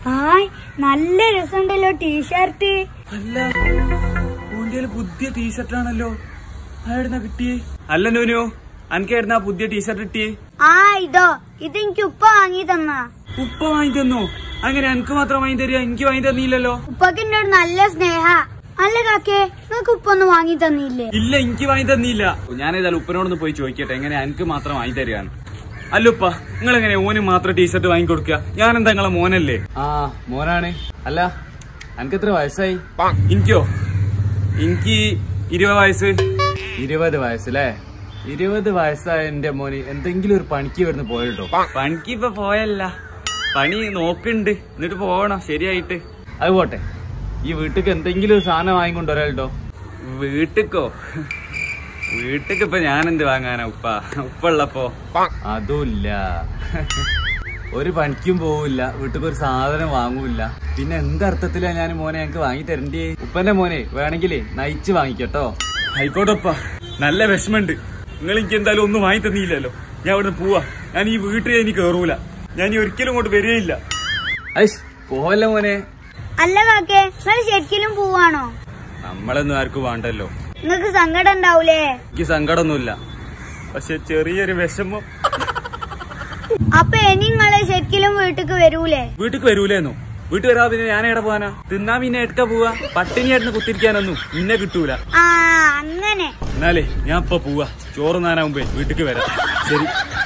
hi നല്ല രസമുണ്ടല്ലോ T shirt അല്ല ഓന്റെ പുതിയ ടീഷർട്ട് ആണല്ലോ ആയിരുന്ന കിട്ടിയേ അല്ല നോനു അനക്കായിരുന്ന ആ പുതിയ ടീഷർട്ട് കിട്ടിയേ ആ ഇതോ ഇത് എനിക്ക് ഉപ്പ വാങ്ങി തന്ന ഉപ്പ വാങ്ങി തന്നോ അങ്ങനെ എനിക്ക് മാത്രം വാങ്ങി തരിക എനിക്ക് വാങ്ങി തന്നില്ലല്ലോ ഉപ്പക്ക് എന്നോട് നല്ല സ്നേഹ അല്ല കാക്കേ നിങ്ങക്ക് ഉപ്പ ഒന്നും വാങ്ങി തന്നില്ലേ ഇല്ല എനിക്ക് വാങ്ങി തന്നില്ല ഞാൻ ഏതായാലും ഉപ്പനോടൊന്ന് പോയി ചോദിക്കട്ടെ എങ്ങനെ എനിക്ക് മാത്രം വാങ്ങി തരികയാണ് അല്ല ഉപ്പ നിങ്ങൾ എങ്ങനെ ഓന് മാത്രം ടീഷർട്ട് വാങ്ങി കൊടുക്കുക ഞാൻ എന്താ നിങ്ങളെ മോനല്ലേ ആ മോനാണ് അല്ല അനക്ക് എത്ര വയസ്സായി എനിക്കോ എനിക്ക് ഇരുപത് വയസ്സ് ഇരുപത് വയസ്സല്ലേ ഇരുപത് വയസ്സായ എന്റെ മോന് എന്തെങ്കിലും ഒരു പണിക്ക് വരുന്ന പോയിട്ടോ പണിക്ക് ഇപ്പൊ പോയല്ല പണി നോക്കുന്നുണ്ട് എന്നിട്ട് പോകണം ശരിയായിട്ട് അത് പോട്ടെ ഈ വീട്ടിക്ക് എന്തെങ്കിലും ഒരു സാധനം വാങ്ങിക്കൊണ്ടുവരാട്ടോ വീട്ടിക്കോ വീട്ടിക്ക് ഇപ്പൊ ഞാൻ എന്ത് വാങ്ങാനാ ഉപ്പ ഉപ്പ ഉള്ളപ്പോ അതുമില്ല ഒരു പണിക്കും പോവില്ല വീട്ടിക്ക് ഒരു സാധനം വാങ്ങൂല പിന്നെ എന്തർത്ഥത്തിലാ ഞാൻ മോനെ ഞങ്ങക്ക് വാങ്ങി തരണ്ടേ ഉപ്പന്റെ മോനെ വേണമെങ്കിലേ നയിച്ച് വാങ്ങിക്കട്ടോ ആയിക്കോട്ടെ ഉപ്പ നല്ല വിഷമുണ്ട് നിങ്ങൾ എനിക്ക് എന്തായാലും ഒന്നും വാങ്ങി തന്നില്ലല്ലോ ഞാൻ ഇവിടെ പോവാ ഞാൻ ഈ വീട്ടിൽ എനിക്ക് കയറൂല ഞാൻ ഇനി ഒരിക്കലും ഇങ്ങോട്ട് വരികയില്ല ഐഷ് പോവല്ല മോനെ അല്ല കാക്കേ നിങ്ങൾ ശരിക്കും പോവാണോ നമ്മളൊന്നും ആർക്കും വേണ്ടല്ലോ നിങ്ങക്ക് സങ്കടം ഉണ്ടാവൂലേ എനിക്ക് സങ്കടമൊന്നുമില്ല പക്ഷെ ചെറിയൊരു വിഷമം അപ്പൊ ഇനി നിങ്ങള് ശരിക്കും വീട്ടിക്ക് വരൂലേ വീട്ടിക്ക് വരൂലേന്നോ വീട്ടിൽ വരാ പിന്നെ ഞാൻ എവിടെ പോവാനാ തിന്നാ പിന്നെ എടുക്ക പോവാ പട്ടിണിയായിരുന്നു കുത്തിരിക്കാനൊന്നും പിന്നെ കിട്ടൂല ആ അങ്ങനെ എന്നാലേ ഞാൻ ഇപ്പൊ പോവാ ചോറ് നാനാവുമ്പേ വീട്ടിക്ക് വരാം ശരി